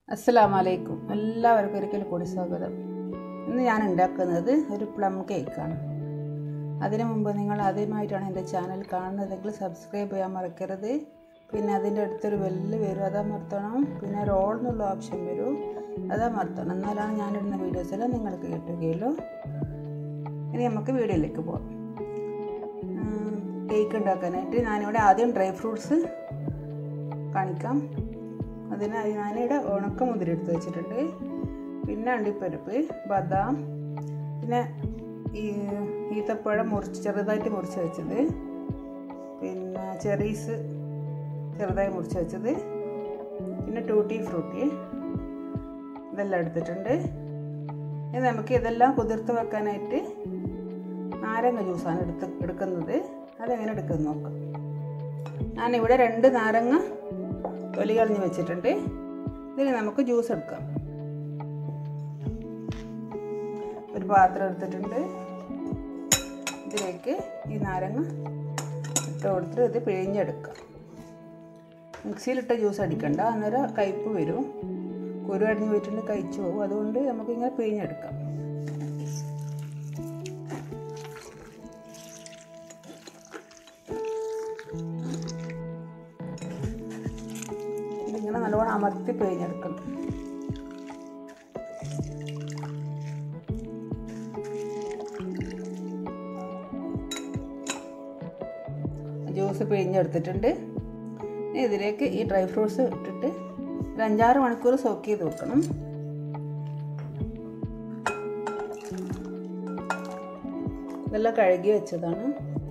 അസ്സലാമു അലൈക്കും എല്ലാവർക്കും ഒരിക്കൽ കൂടി സ്വാഗതം ഇന്ന് ഞാൻ ഉണ്ടാക്കുന്നത് ഒരു പ്ലം കേക്കാണ് അതിനു മുമ്പ് നിങ്ങൾ ആദ്യമായിട്ടാണ് എൻ്റെ ചാനൽ കാണുന്നതെങ്കിൽ സബ്സ്ക്രൈബ് ചെയ്യാൻ മറക്കരുത് പിന്നെ അതിൻ്റെ അടുത്തൊരു വെല്ല് വരും അത് അമർത്തണം പിന്നെ റോൾ എന്നുള്ള ഓപ്ഷൻ വരും അത് അമർത്തണം എന്നാലാണ് ഞാനിടുന്ന വീഡിയോസെല്ലാം നിങ്ങൾക്ക് കിട്ടുകയുള്ളൂ ഇനി നമുക്ക് വീഡിയോയിലേക്ക് പോകാം കേക്ക് ഉണ്ടാക്കാനായിട്ട് ഞാനിവിടെ ആദ്യം ഡ്രൈ ഫ്രൂട്ട്സ് കാണിക്കാം അതിന് ഞാനിവിടെ ഉണക്ക മുതിര എടുത്ത് വെച്ചിട്ടുണ്ട് പിന്നെ അണ്ടിപ്പരിപ്പ് ബദാം പിന്നെ ഈ ഈത്തപ്പഴം മുറിച്ച് ചെറുതായിട്ട് മുറിച്ച് വെച്ചത് പിന്നെ ചെറീസ് ചെറുതായി മുറിച്ച് വെച്ചത് പിന്നെ ടൂട്ടി ഫ്രൂട്ടി ഇതെല്ലാം എടുത്തിട്ടുണ്ട് ഇനി നമുക്ക് ഇതെല്ലാം കുതിർത്ത് വെക്കാനായിട്ട് നാരങ്ങ ജ്യൂസാണ് എടുത്ത് എടുക്കുന്നത് അതെങ്ങനെ എടുക്കുന്നത് നോക്കാം ഞാനിവിടെ രണ്ട് നാരങ്ങ തൊലി കളഞ്ഞ് വെച്ചിട്ടുണ്ട് ഇതിന് നമുക്ക് ജ്യൂസ് എടുക്കാം ഒരു പാത്രം എടുത്തിട്ടുണ്ട് ഇതിലേക്ക് ഈ നാരങ്ങ ഇട്ട് കൊടുത്തിട്ട് ഇത് പിഴിഞ്ഞെടുക്കാം മിക്സിയിലിട്ട ജ്യൂസ് അടിക്കണ്ട അന്നേരം കയ്പ്പ് വരും കുരു അടിഞ്ഞ് പോയിട്ടുണ്ട് കഴിച്ചു പോകും അതുകൊണ്ട് നമുക്കിങ്ങനെ പിഴിഞ്ഞെടുക്കാം ഇതിങ്ങനെ നല്ലോണം അമർത്തി പിഴിഞ്ഞെടുക്കണം ജ്യൂസ് പിഴിഞ്ഞെടുത്തിട്ടുണ്ട് ഇതിലേക്ക് ഈ ഡ്രൈ ഫ്രൂട്ട്സ് ഇട്ടിട്ട് ഒരു അഞ്ചാറ് മണിക്കൂർ സോക്ക് ചെയ്ത് വെക്കണം ഇതെല്ലാം കഴുകി വെച്ചതാണ്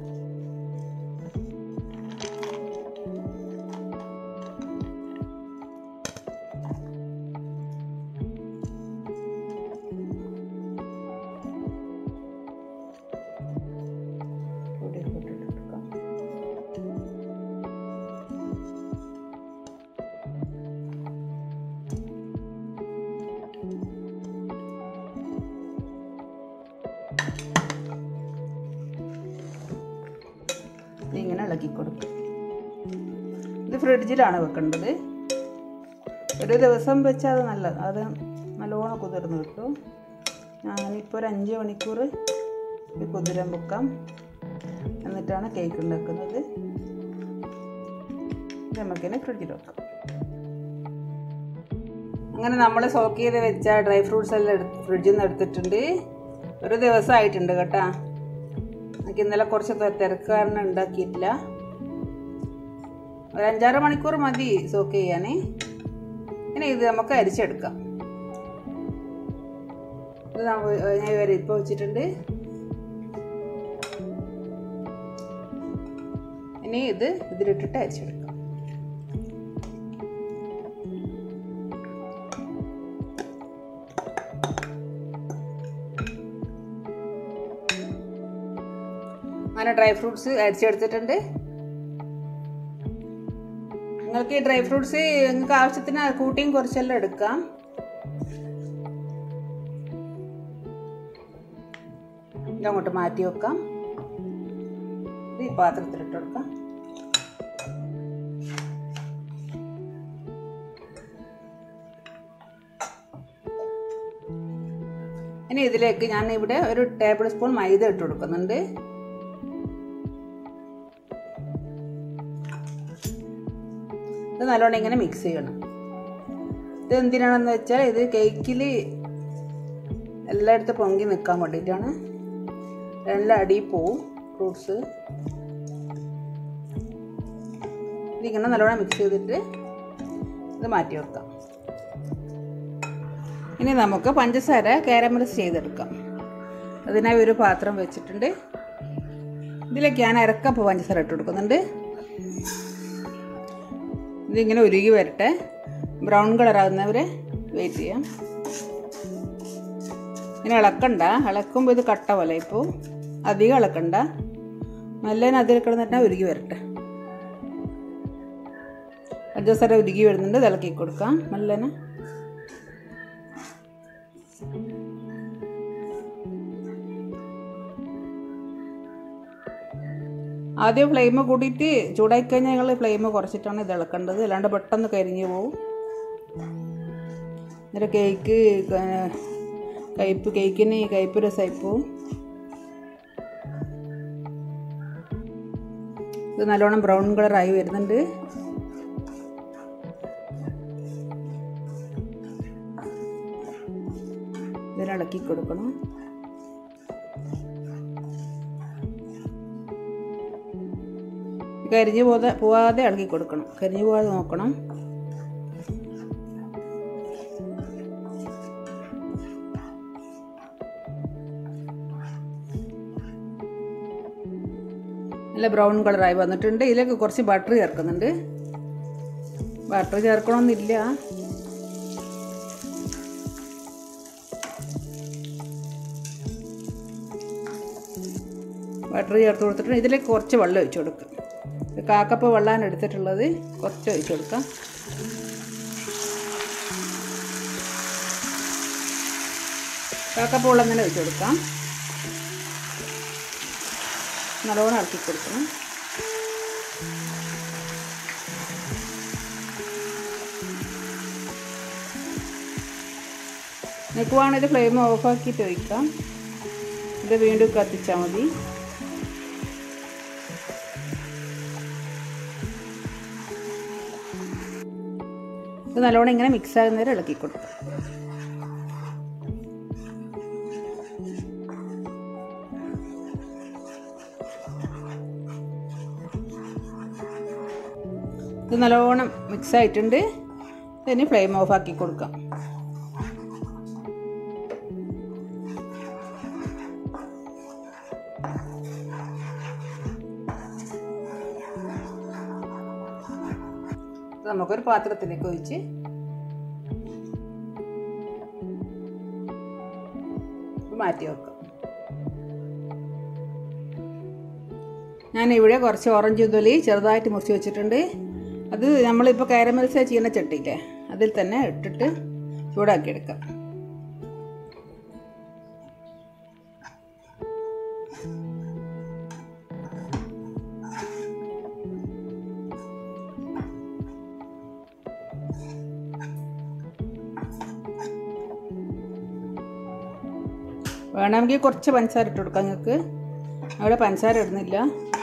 എടുക്കാം ഇങ്ങനെ ഇളക്കി കൊടുക്കും ഇത് ഫ്രിഡ്ജിലാണ് വെക്കേണ്ടത് ഒരു ദിവസം വെച്ചാൽ അത് നല്ലത് അത് നല്ലോണം കുതിർന്ന് കിട്ടും ഞാനിപ്പോൾ ഒരു അഞ്ച് മണിക്കൂർ ഇത് കുതിരാൻ വെക്കാം എന്നിട്ടാണ് കേക്ക് ഉണ്ടാക്കുന്നത് ഇത് നമുക്കിനെ ഫ്രിഡ്ജിൽ വെക്കാം അങ്ങനെ നമ്മൾ സോക്ക് ചെയ്ത് വെച്ച ഡ്രൈ ഫ്രൂട്ട്സ് എല്ലാം എടുത്ത് ഫ്രിഡ്ജിൽ നിന്ന് എടുത്തിട്ടുണ്ട് ഒരു ദിവസം ആയിട്ടുണ്ട് കേട്ടാ എനിക്ക് ഇന്നലെ കുറച്ച് തിരക്ക് കാരണം ഉണ്ടാക്കിയിട്ടില്ല ഒരു അഞ്ചാറ് മണിക്കൂർ മതി സോക്ക് ചെയ്യാനേ ഇനി ഇത് നമുക്ക് അരിച്ചെടുക്കാം ഇത് ഞാൻ വരെ ഇപ്പോൾ വെച്ചിട്ടുണ്ട് ഇനി ഇത് ഇതിലിട്ടിട്ട് അരിച്ചെടുക്കാം അങ്ങനെ ഡ്രൈ ഫ്രൂട്ട്സ് അരിച്ചെടുത്തിട്ടുണ്ട് നിങ്ങൾക്ക് ഈ ഡ്രൈ ഫ്രൂട്ട്സ് നിങ്ങൾക്ക് ആവശ്യത്തിന് കൂട്ടിയും കുറച്ചെല്ലാം എടുക്കാം ഇതങ്ങോട്ട് മാറ്റി വെക്കാം ഇത് ഈ പാത്രത്തിലിട്ട് കൊടുക്കാം ഇനി ഇതിലേക്ക് ഞാൻ ഇവിടെ ഒരു ടേബിൾ സ്പൂൺ മൈദ ഇട്ട് കൊടുക്കുന്നുണ്ട് ഇത് നല്ലോണം ഇങ്ങനെ മിക്സ് ചെയ്യണം ഇത് എന്തിനാണെന്ന് വെച്ചാൽ ഇത് കേക്കിൽ എല്ലായിടത്തും പൊങ്കി നിൽക്കാൻ വേണ്ടിയിട്ടാണ് എല്ലാം അടിയിൽ പോവും ഫ്രൂട്ട്സ് ഇതിങ്ങനെ നല്ലോണം മിക്സ് ചെയ്തിട്ട് ഇത് മാറ്റി വെക്കാം ഇനി നമുക്ക് പഞ്ചസാര കാരമലൈസ് ചെയ്തെടുക്കാം അതിനായി ഒരു പാത്രം വെച്ചിട്ടുണ്ട് ഇതിലേക്ക് ഞാൻ അരക്കപ്പ് പഞ്ചസാര ഇട്ട് കൊടുക്കുന്നുണ്ട് ഇതിങ്ങനെ ഉരുകി വരട്ടെ ബ്രൗൺ കളർ ആകുന്നവരെ വെയിറ്റ് ചെയ്യാം ഇങ്ങനെ ഇളക്കണ്ട ഇളക്കുമ്പോൾ ഇത് കട്ട പോലെ ഇപ്പോൾ അധികം ഇളക്കണ്ട നല്ല അതിൽ കിടന്നിട്ട് ഉരുകി വരട്ടെ പഞ്ചസാര ഉരുകി വരുന്നുണ്ട് ഇത് ഇളക്കി കൊടുക്കാം നല്ലനെ ആദ്യം ഫ്ലെയിം കൂട്ടിയിട്ട് ചൂടാക്കി കഴിഞ്ഞാൽ ഞങ്ങൾ ഫ്ലെയിം കുറച്ചിട്ടാണ് ഇത് ഇളക്കേണ്ടത് അല്ലാണ്ട് പെട്ടെന്ന് കരിഞ്ഞു പോവും എന്നിട്ട് കേക്ക് കയ്പ്പ് കേക്കിന് കയ്പ്പ് രസമായിപ്പോവും ഇത് നല്ലോണം ബ്രൗൺ കളറായി വരുന്നുണ്ട് ഇതിലിളക്കി കൊടുക്കണം കരിഞ്ഞു പോകാതെ പോവാതെ ഇളക്കി കൊടുക്കണം കരിഞ്ഞു പോകാതെ നോക്കണം നല്ല ബ്രൗൺ കളറായി വന്നിട്ടുണ്ട് ഇതിലേക്ക് കുറച്ച് ബട്ടർ ചേർക്കുന്നുണ്ട് ബട്ടർ ചേർക്കണമെന്നില്ല ബട്ടർ ചേർത്ത് കൊടുത്തിട്ട് ഇതിലേക്ക് കുറച്ച് വെള്ളം ഒഴിച്ചു കൊടുക്കുക കാക്കപ്പ് വെള്ളമാണ് എടുത്തിട്ടുള്ളത് കുറച്ച് ഒഴിച്ചു കൊടുക്കാം കാക്കപ്പ് വെള്ളം തന്നെ ഒഴിച്ചു കൊടുക്കാം നല്ലോണം ഇളക്കി കൊടുക്കണം നിൽക്കുവാണെങ്കിൽ ഫ്ലെയിം ഓഫാക്കിയിട്ട് ഒഴിക്കാം ഇത് വീണ്ടും കത്തിച്ചാൽ മതി ഇത് നല്ലോണം ഇങ്ങനെ മിക്സ് ആകുന്നവരെ ഇളക്കി കൊടുക്കാം ഇത് നല്ലോണം മിക്സ് ആയിട്ടുണ്ട് ഇനി ഫ്ലെയിം ഓഫ് ആക്കി കൊടുക്കാം നമുക്കൊരു പാത്രത്തിലേക്ക് ഒഴിച്ച് മാറ്റി വെക്കാം ഞാനിവിടെ കുറച്ച് ഓറഞ്ച് തൊലി ചെറുതായിട്ട് മുറിച്ച് വെച്ചിട്ടുണ്ട് അത് നമ്മളിപ്പോൾ കാരമൽസ ചെയ്യുന്ന ചട്ടിയില്ലേ അതിൽ തന്നെ ഇട്ടിട്ട് ചൂടാക്കി എടുക്കാം വേണമെങ്കിൽ കുറച്ച് പഞ്ചസാര ഇട്ട് കൊടുക്കാം നിങ്ങൾക്ക് അവിടെ പഞ്ചസാര ഇടുന്നില്ല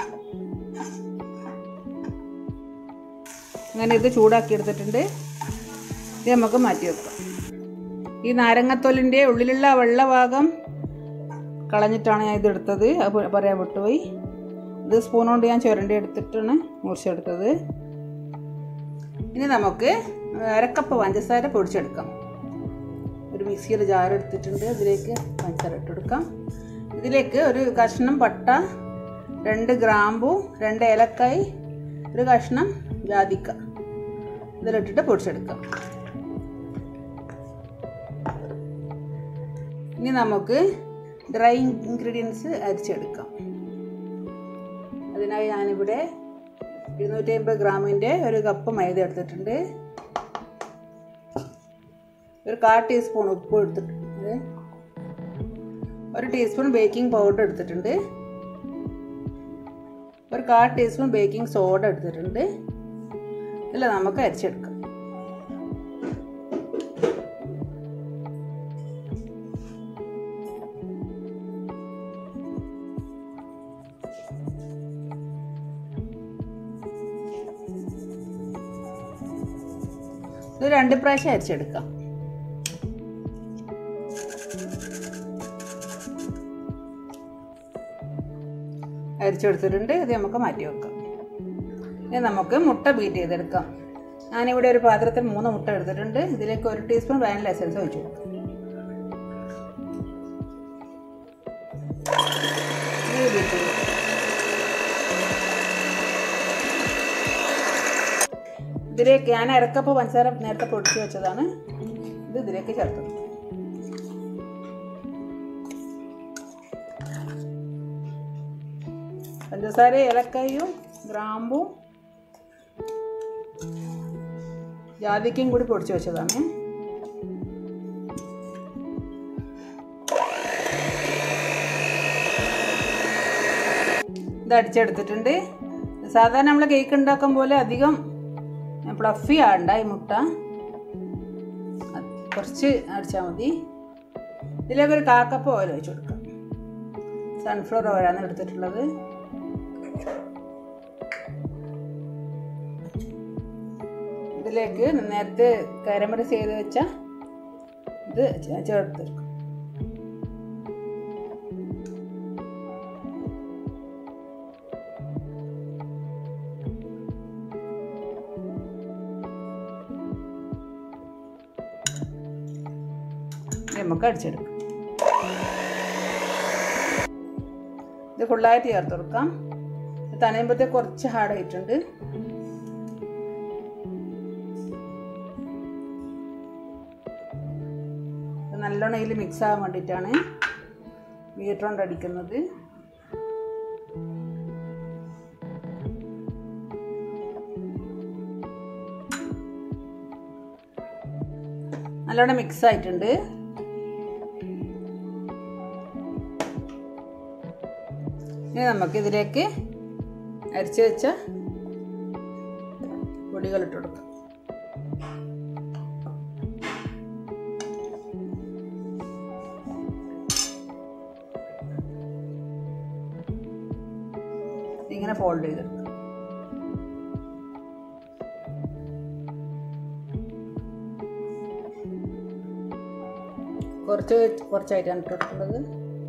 അങ്ങനെ ഇത് ചൂടാക്കി എടുത്തിട്ടുണ്ട് ഇത് നമുക്ക് മാറ്റി വെക്കാം ഈ നാരങ്ങത്തൊലിൻ്റെ ഉള്ളിലുള്ള വെള്ള ഭാഗം കളഞ്ഞിട്ടാണ് ഞാൻ ഇത് എടുത്തത് അത് പറയാൻ വിട്ടുപോയി ഇത് സ്പൂൺ കൊണ്ട് ഞാൻ ചുരണ്ടി എടുത്തിട്ടാണ് മുറിച്ചെടുത്തത് ഇനി നമുക്ക് അരക്കപ്പ് പഞ്ചസാര പൊടിച്ചെടുക്കാം ഒരു മിക്സിയുടെ ജാർ എടുത്തിട്ടുണ്ട് അതിലേക്ക് പഞ്ചസാര ഇട്ട് കൊടുക്കാം ഇതിലേക്ക് ഒരു കഷ്ണം പട്ട രണ്ട് ഗ്രാമ്പു രണ്ട് ഏലക്കായ് ഒരു കഷ്ണം ജാതിക്ക ഇതിലിട്ടിട്ട് പൊടിച്ചെടുക്കാം ഇനി നമുക്ക് ഡ്രൈ ഇൻഗ്രീഡിയൻസ് അരിച്ചെടുക്കാം അതിനായി ഞാനിവിടെ ഇരുന്നൂറ്റി അമ്പത് ഗ്രാമിൻ്റെ ഒരു കപ്പ് മൈദ എടുത്തിട്ടുണ്ട് ഒരു കാൽ ടീസ്പൂൺ ഉപ്പ് എടുത്തിട്ടുണ്ട് ഒരു ടീസ്പൂൺ ബേക്കിംഗ് പൗഡർ എടുത്തിട്ടുണ്ട് ഒരു കാൽ ടീസ്പൂൺ ബേക്കിംഗ് സോഡ എടുത്തിട്ടുണ്ട് ഇല്ല നമുക്ക് അരിച്ചെടുക്കാം ഇത് രണ്ട് പ്രാവശ്യം അരിച്ചെടുക്കാം അരിച്ചെടുത്തിട്ടുണ്ട് ഇത് നമുക്ക് മാറ്റി വെക്കാം ഇനി നമുക്ക് മുട്ട ബീറ്റ് ചെയ്തെടുക്കാം ഞാനിവിടെ ഒരു പാത്രത്തിൽ മൂന്ന് മുട്ട എടുത്തിട്ടുണ്ട് ഇതിലേക്ക് ഒരു ടീസ്പൂൺ വാനില എസൻസ് ഒഴിച്ചു കൊടുക്കാം ഇത് ബീറ്റ് ചെയ്ത് ഇതിലേക്ക് ഞാൻ അരക്കപ്പ് പഞ്ചസാര നേരത്തെ പൊടിച്ച് വെച്ചതാണ് ഇത് ഇതിലേക്ക് ചേർത്തത് പഞ്ചസാര ഏലക്കായും ഗ്രാമ്പും ജാതിക്കയും കൂടി പൊടിച്ച് വെച്ചതാണ് ഇത് അടിച്ചെടുത്തിട്ടുണ്ട് സാധാരണ നമ്മൾ കേക്ക് ഉണ്ടാക്കും പോലെ അധികം ഫ്ലഫി ആണ്ട ഈ മുട്ട കുറച്ച് അടിച്ചാൽ മതി ഇതിലേക്ക് ഒരു കാക്കപ്പ് ഓയിൽ ഒഴിച്ച് കൊടുക്കാം സൺഫ്ലവർ ഓയിലാണ് എടുത്തിട്ടുള്ളത് ഇതിലേക്ക് നേരത്തെ കരമരസ് ചെയ്ത് വെച്ച ഇത് ചേർത്തെടുക്കും നമുക്ക് അടിച്ചെടുക്കാം ഇത് ഫുള്ളായിട്ട് ചേർത്ത് കൊടുക്കാം തനയുമ്പോഴത്തെ കുറച്ച് ഹാർഡായിട്ടുണ്ട് നല്ലോണം ഇതിൽ മിക്സ് ആകാൻ വേണ്ടിയിട്ടാണ് ബീറ്റർ കൊണ്ട് അടിക്കുന്നത് നല്ലോണം മിക്സ് ആയിട്ടുണ്ട് ഇനി നമുക്കിതിലേക്ക് അരിച്ചു വെച്ച പൊടികൾ ഇട്ട് കൊടുക്കാം ഇങ്ങനെ ഫോൾഡ് ചെയ്തെടുക്കാം കുറച്ച് കുറച്ചായിട്ടാണ് ഇട്ട് കൊടുക്കുന്നത്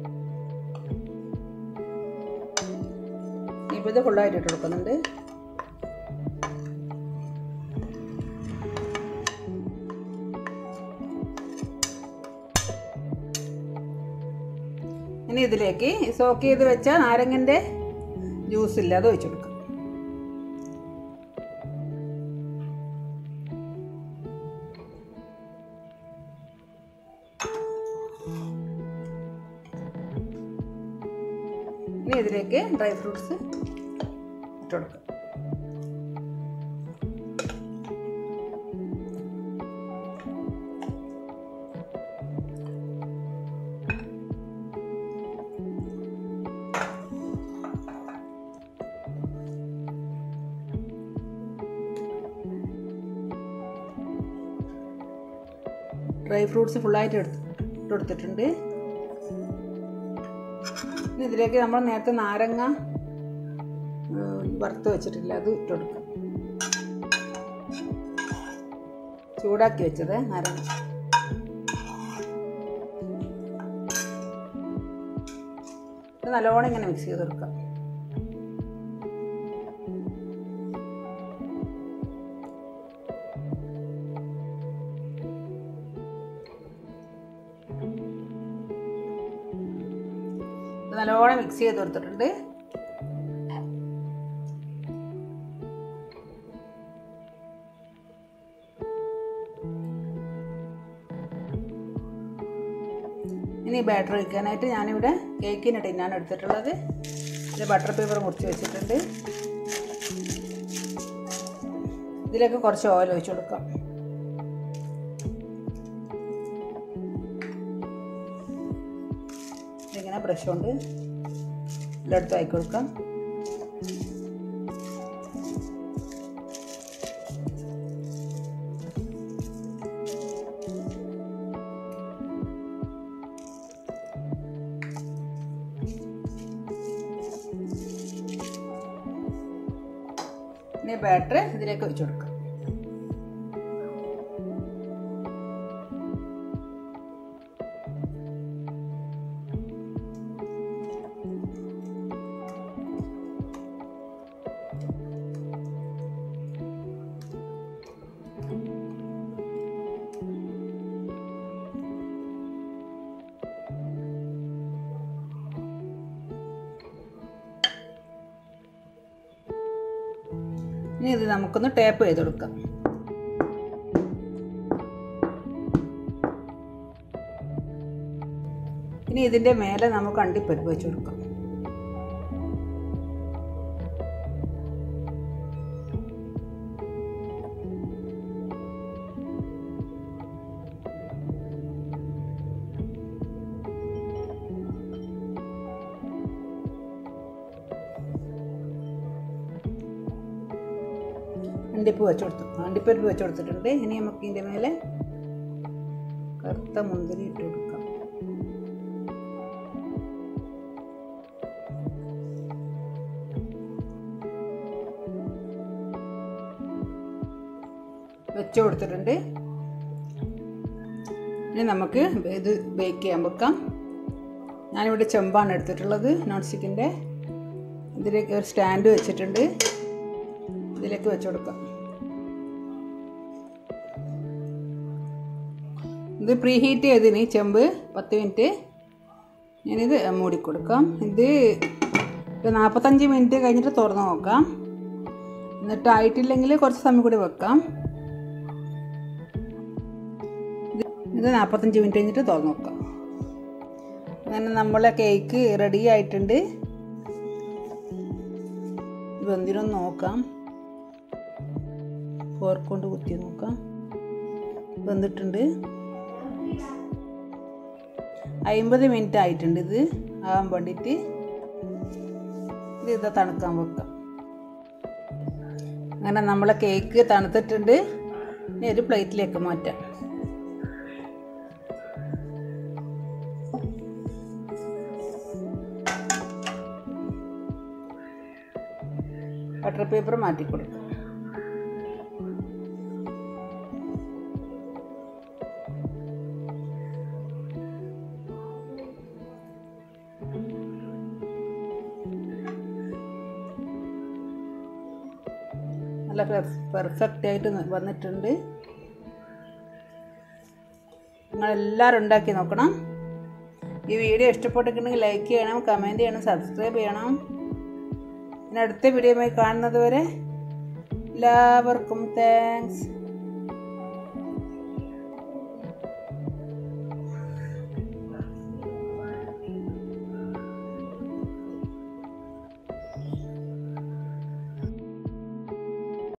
ഇപ്പോൾ ഇത് ഫുള്ളായിട്ട് ഇട്ട് കൊടുക്കുന്നുണ്ട് ഇനി ഇതിലേക്ക് സോക്ക് ചെയ്ത് വെച്ച നാരങ്ങൻ്റെ ജ്യൂസ് ഇല്ല അത് ഒഴിച്ചു കൊടുക്കാം ഇനി ഇതിലേക്ക് ഡ്രൈ ഫ്രൂട്ട്സ് ഇട്ട് കൊടുക്കാം ഡ്രൈ ഫ്രൂട്ട്സ് ഫുള്ളായിട്ട് എടുത്ത് ഇട്ട് കൊടുത്തിട്ടുണ്ട് ഇനി ഇതിലേക്ക് നമ്മൾ നേരത്തെ നാരങ്ങ വറുത്ത് വെച്ചിട്ടില്ല അത് ഇട്ട് കൊടുക്കാം ചൂടാക്കി വെച്ചത് നാരങ്ങ ഇത് നല്ലോണം ഇങ്ങനെ മിക്സ് ചെയ്ത് കൊടുക്കാം നല്ലോണം മിക്സ് ചെയ്ത് കൊടുത്തിട്ടുണ്ട് ഇനി ബാറ്റർ ഒഴിക്കാനായിട്ട് ഞാനിവിടെ കേക്കിന് ടിന്നാണ് എടുത്തിട്ടുള്ളത് ഇത് ബട്ടർ പേപ്പർ മുറിച്ച് വെച്ചിട്ടുണ്ട് ഇതിലേക്ക് കുറച്ച് ഓയിൽ ഒഴിച്ചു കൊടുക്കാം ഇതിങ്ങനെ ബ്രഷ് കൊണ്ട് എല്ലായിടത്തും ആക്കി കൊടുക്കാം ഇനി ബാറ്റർ ഇതിലേക്ക് ഒഴിച്ചു കൊടുക്കാം ഇനി ഇത് നമുക്കൊന്ന് ടേപ്പ് ചെയ്ത് കൊടുക്കാം ഇനി ഇതിൻ്റെ മേലെ നമുക്ക് അണ്ടിപ്പരിപ്പ് വെച്ച് കൊടുക്കാം അണ്ടിപ്പ് വെച്ച് കൊടുത്തു അണ്ടിപ്പരിപ്പ് വെച്ച് കൊടുത്തിട്ടുണ്ട് ഇനി നമുക്ക് ഇതിൻ്റെ മേലെ കറുത്ത മുന്തിരി ഇട്ട് കൊടുക്കാം വെച്ച് കൊടുത്തിട്ടുണ്ട് ഇനി നമുക്ക് ഇത് ബേക്ക് ചെയ്യാൻ വെക്കാം ഞാനിവിടെ ചെമ്പാണ് എടുത്തിട്ടുള്ളത് നോൺ സ്റ്റിക്കിൻ്റെ ഇതിലേക്ക് ഒരു സ്റ്റാൻഡ് വെച്ചിട്ടുണ്ട് ഇതിലേക്ക് വെച്ച് കൊടുക്കാം ഇത് പ്രീ ഹീറ്റ് ചെയ്തിന് ചെമ്പ് പത്ത് മിനിറ്റ് ഞാനിത് മൂടിക്കൊടുക്കാം ഇത് ഒരു നാൽപ്പത്തഞ്ച് മിനിറ്റ് കഴിഞ്ഞിട്ട് തുറന്ന് നോക്കാം എന്നിട്ട് ആയിട്ടില്ലെങ്കിൽ കുറച്ച് സമയം കൂടി വെക്കാം ഇത് നാൽപ്പത്തഞ്ച് മിനിറ്റ് കഴിഞ്ഞിട്ട് തുറന്ന് നോക്കാം അങ്ങനെ നമ്മളെ കേക്ക് റെഡി ആയിട്ടുണ്ട് വെന്തിനൊന്ന് നോക്കാം ഫോർക്ക് കൊണ്ട് കുത്തി നോക്കാം വെന്തിട്ടുണ്ട് അമ്പത് മിനിറ്റ് ആയിട്ടുണ്ട് ഇത് ആകാൻ വേണ്ടിയിട്ട് ഇത് ഇതാ തണുക്കാൻ വെക്കാം അങ്ങനെ നമ്മളെ കേക്ക് തണുത്തിട്ടുണ്ട് ഇനി ഒരു പ്ലേറ്റിലേക്ക് മാറ്റാം ബട്ടർ പേപ്പർ മാറ്റി കൊടുക്കാം നല്ല പെർഫെക്റ്റ് ആയിട്ട് വന്നിട്ടുണ്ട് നിങ്ങളെല്ലാവരും ഉണ്ടാക്കി നോക്കണം ഈ വീഡിയോ ഇഷ്ടപ്പെട്ടിട്ടുണ്ടെങ്കിൽ ലൈക്ക് ചെയ്യണം കമൻറ്റ് ചെയ്യണം സബ്സ്ക്രൈബ് ചെയ്യണം പിന്നെ അടുത്ത വീഡിയോയുമായി കാണുന്നത് വരെ എല്ലാവർക്കും താങ്ക്സ്